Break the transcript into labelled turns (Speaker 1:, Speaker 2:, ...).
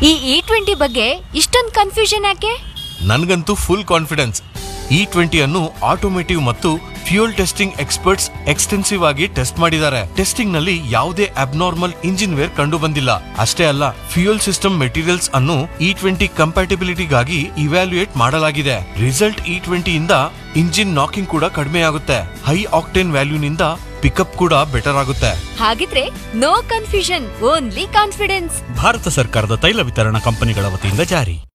Speaker 1: ಈ E twenty ಬಗ್ಗೆ ಇಷ್ಟೊಂದು ಕನ್ಫ್ಯೂಷನ್ ಯಾಕೆ
Speaker 2: ನನ್ಗಂತೂ ಫುಲ್ ಕಾನ್ಫಿಡೆನ್ಸ್ ಇ ಟ್ವೆಂಟಿ ಅನ್ನು ಆಟೋಮೇಟಿವ್ ಮತ್ತು ಫ್ಯೂಯಲ್ ಟೆಸ್ಟಿಂಗ್ ಎಕ್ಸ್ಪರ್ಟ್ಸ್ ಎಕ್ಸ್ಟೆನ್ಸಿವ್ ಆಗಿ ಟೆಸ್ಟ್ ಮಾಡಿದ್ದಾರೆ ಟೆಸ್ಟಿಂಗ್ ನಲ್ಲಿ ಯಾವುದೇ ಅಬ್ನಾರ್ಮಲ್ ಇಂಜಿನ್ ವೇರ್ ಕಂಡು ಬಂದಿಲ್ಲ ಅಷ್ಟೇ ಅಲ್ಲ ಫ್ಯೂಯಲ್ ಸಿಸ್ಟಮ್ ಮೆಟೀರಿಯಲ್ಸ್ ಅನ್ನು ಇ ಟ್ವೆಂಟಿ ಕಂಪ್ಯಾಟಿಬಿಲಿಟಿಗಾಗಿ ಇವ್ಯಾಲ್ಯೂಯೇಟ್ ಮಾಡಲಾಗಿದೆ ರಿಸಲ್ಟ್ ಇ ಟ್ವೆಂಟಿ ಇಂದ ಇಂಜಿನ್ ನಾಕಿಂಗ್ ಕೂಡ ಕಡಿಮೆ ಆಗುತ್ತೆ ಹೈ ಆಕ್ಟೇನ್ ವ್ಯಾಲ್ಯೂನಿಂದ ಪಿಕಪ್ ಕೂಡ ಬೆಟರ್ ಆಗುತ್ತೆ
Speaker 1: ಹಾಗಿದ್ರೆ no confusion only confidence
Speaker 3: Bharat ಸರ್ಕಾರದ ತೈಲ ವಿತರಣಾ ಕಂಪನಿಗಳ ವತಿಯಿಂದ ಜಾರಿ